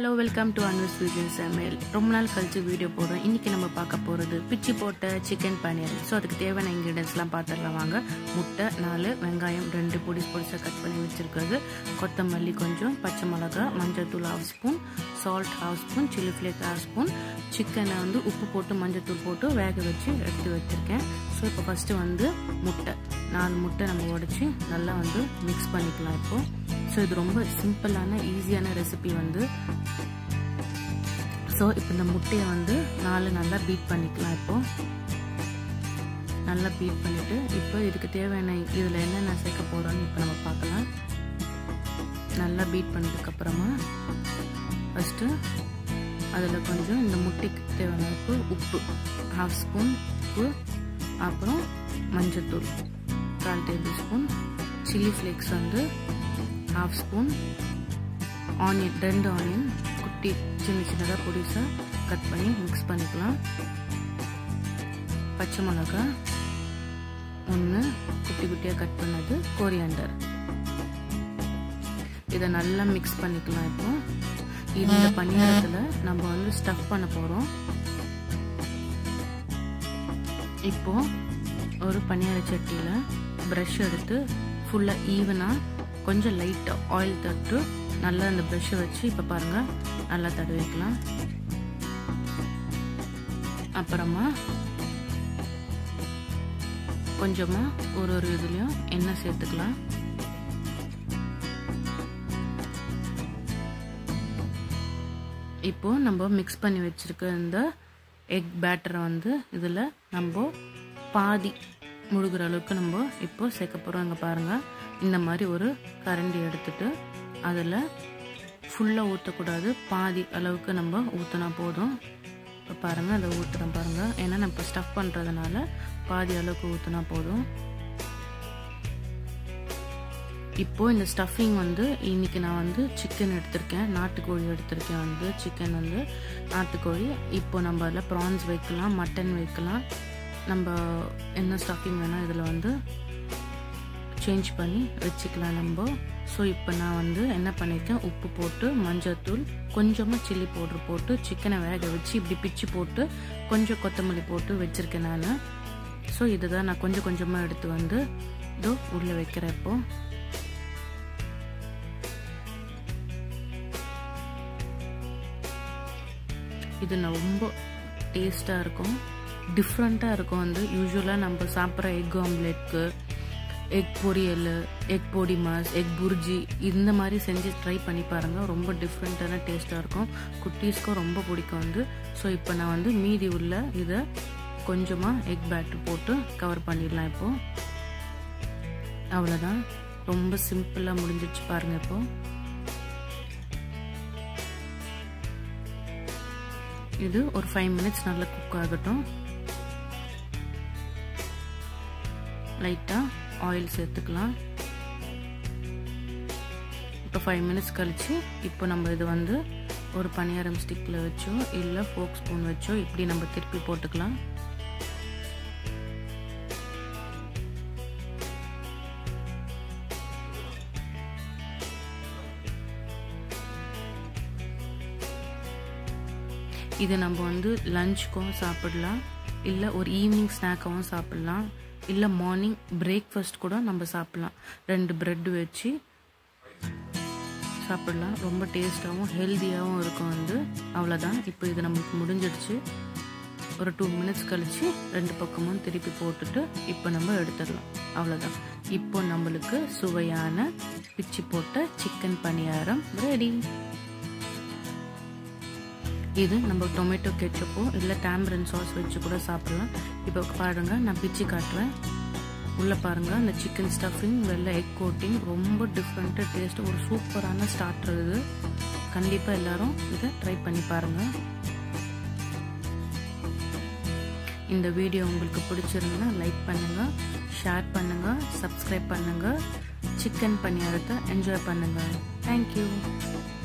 hello welcome to Anu's fusion சமையல் ரொம்ப நாள் கழிச்சு வீடியோ போடுறோம் இன்றைக்கி நம்ம பார்க்க போகிறது பிச்சி போட்ட சிக்கன் பன்னீர் ஸோ அதுக்கு தேவையான இன்க்ரீடியன்ஸ்லாம் பார்த்துடலாம் வாங்க முட்டை நாலு வெங்காயம் ரெண்டு பொடி பொடிசாக கட் பண்ணி வச்சுருக்கிறது கொத்தமல்லி கொஞ்சம் பச்சை மிளகா மஞ்சள் தூள் half spoon salt half spoon chilli flake half spoon சிக்கனை வந்து உப்பு போட்டு மஞ்சள் தூள் போட்டு வேக வச்சு எடுத்து வச்சுருக்கேன் ஸோ இப்போ ஃபஸ்ட்டு வந்து முட்டை நாலு முட்டை நம்ம உடச்சி நல்லா வந்து மிக்ஸ் பண்ணிக்கலாம் இப்போது ஸோ இது ரொம்ப சிம்பிளான ஈஸியான ரெசிபி வந்து ஸோ இப்போ இந்த முட்டையை வந்து நாலு நல்லா பீட் பண்ணிக்கலாம் இப்போது நல்லா பீட் பண்ணிவிட்டு இப்போ இதுக்கு தேவையான இதில் என்னென்ன சேர்க்க போகிறோன்னு இப்போ நம்ம பார்க்கலாம் நல்லா பீட் பண்ணதுக்கப்புறமா ஃபஸ்ட்டு அதில் கொஞ்சம் இந்த முட்டைக்கு தேவையான உப்பு உப்பு ஹாஃப் ஸ்பூன் உப்பு அப்புறம் மஞ்சத்தூள் கால் டேபிள் ஸ்பூன் சில்லி ஃப்ளேக்ஸ் வந்து ஹாஃப் ஸ்பூன் ஆனியன் ரெண்டு ஆனியன் குட்டி சின்ன சின்னதாக பொடிசாக கட் பண்ணி மிக்ஸ் பண்ணிக்கலாம் பச்சை மிளகா ஒன்று குட்டி குட்டியாக கட் பண்ணது கோரியாண்டர் இதை நல்லா மிக்ஸ் பண்ணிக்கலாம் இப்போ இந்த பணியாரத்தில் நம்ம வந்து ஸ்டஃப் பண்ண போகிறோம் இப்போ ஒரு பனியார சட்டியில் ப்ரஷ் எடுத்து ஃபுல்லாக ஈவனாக கொஞ்சம் லைட்டாக ஆயில் தட்டு நல்லா அந்த ப்ரஷ்ஷை வச்சு இப்போ பாருங்கள் நல்லா தடவிக்கலாம் அப்புறமா கொஞ்சமாக ஒரு ஒரு இதுலேயும் எண்ணெய் சேர்த்துக்கலாம் இப்போ நம்ம மிக்ஸ் பண்ணி வச்சுருக்க இந்த எக் பேட்டரை வந்து இதில் நம்ம பாதி முழுகிற அளவுக்கு நம்ம இப்போ சேர்க்க போகிறோம் இங்கே பாருங்கள் இந்த மாதிரி ஒரு கரண்டி எடுத்துட்டு அதில் ஃபுல்லாக ஊற்றக்கூடாது பாதி அளவுக்கு நம்ம ஊற்றினா போதும் இப்போ பாருங்கள் அதை ஊற்றுறோம் பாருங்கள் ஏன்னா நம்ம இப்போ ஸ்டஃப் பண்ணுறதுனால பாதி அளவுக்கு ஊற்றினா போதும் இப்போது இந்த ஸ்டஃபிங் வந்து இன்றைக்கி நான் வந்து சிக்கன் எடுத்திருக்கேன் நாட்டுக்கோழி எடுத்திருக்கேன் வந்து சிக்கன் வந்து நாட்டுக்கோழி இப்போ நம்ம அதில் ப்ரான்ஸ் வைக்கலாம் மட்டன் வைக்கலாம் நம்ம என்ன ஸ்டஃபிங் வேணால் இதில் வந்து சேஞ்ச் பண்ணி வச்சுக்கலாம் நம்ம ஸோ இப்போ நான் வந்து என்ன பண்ணியிருக்கேன் உப்பு போட்டு மஞ்சத்தூள் கொஞ்சமாக சில்லி பவுட்ரு போட்டு சிக்கனை வேக வச்சு இப்படி பிச்சு போட்டு கொஞ்சம் கொத்தமல்லி போட்டு வச்சுருக்கேன் நான் ஸோ இதை தான் நான் கொஞ்சம் கொஞ்சமாக எடுத்து வந்து இதோ உள்ளே வைக்கிறேன் இப்போது இது ரொம்ப டேஸ்ட்டாக இருக்கும் டிஃப்ரெண்ட்டாக இருக்கும் வந்து யூஸ்வலாக நம்ம சாப்பிட்ற எக் ஆம்லெட்க்கு எக் பொரியல் எக் பொடி மாஸ் எக் புர்ஜி இந்த மாதிரி செஞ்சு ட்ரை பண்ணி பாருங்கள் ரொம்ப டிஃப்ரெண்ட்டான டேஸ்ட்டாக இருக்கும் குட்டீஸ்க்கும் ரொம்ப பிடிக்கும் வந்து ஸோ இப்போ நான் வந்து மீதி உள்ள இதை கொஞ்சமாக எக் பேட்டர் போட்டு கவர் பண்ணிடலாம் இப்போது அவ்வளோதான் ரொம்ப சிம்பிளாக முடிஞ்சிச்சு பாருங்கள் இப்போது இது ஒரு ஃபைவ் மினிட்ஸ் நல்லா குக் ஆகட்டும் லைட்டாக ஆயில் சேர்த்துக்கலாம் இப்போ ஃபைவ் மினிட்ஸ் கழித்து இப்போ நம்ம இது வந்து ஒரு பணியாரம் ஸ்டிக்கில் வச்சோ இல்லை ஃபோக் ஸ்பூன் வச்சோ இப்படி நம்ம திருப்பி போட்டுக்கலாம் இது நம்ம வந்து லஞ்சுக்கும் சாப்பிடலாம் இல்லை ஒரு ஈவினிங் ஸ்நாக்காகவும் சாப்பிட்லாம் இல்லை மார்னிங் பிரேக்ஃபாஸ்ட் கூட நம்ம சாப்பிட்லாம் ரெண்டு ப்ரெட் வச்சு சாப்பிடலாம் ரொம்ப டேஸ்ட்டாகவும் ஹெல்த்தியாகவும் இருக்கும் வந்து அவ்வளோதான் இப்போ இது நம்மளுக்கு முடிஞ்சிடுச்சு ஒரு டூ மினிட்ஸ் கழித்து ரெண்டு பக்கமும் திருப்பி போட்டுட்டு இப்போ நம்ம எடுத்துடலாம் அவ்வளோதான் இப்போ நம்மளுக்கு சுவையான பிச்சு போட்ட சிக்கன் பணியாரம் ரெடி இது நம்ம டொமேட்டோ கெச்சப்போ இல்லை டேம்பரன் சாஸ் வச்சு கூட சாப்பிடலாம் இப்போ பாருங்கள் நான் பிச்சு காட்டுறேன் உள்ளே பாருங்கள் அந்த சிக்கன் ஸ்டஃபிங் வெள்ளை எக் கோட்டிங் ரொம்ப டிஃப்ரெண்ட்டு டேஸ்ட்டு ஒரு சூப்பரான ஸ்டார்டர் இது கண்டிப்பாக எல்லோரும் இதை ட்ரை பண்ணி பாருங்கள் இந்த வீடியோ உங்களுக்கு பிடிச்சிருந்தா லைக் பண்ணுங்கள் ஷேர் பண்ணுங்கள் சப்ஸ்கிரைப் பண்ணுங்கள் சிக்கன் பணியாரத்தை என்ஜாய் பண்ணுங்கள் தேங்க்யூ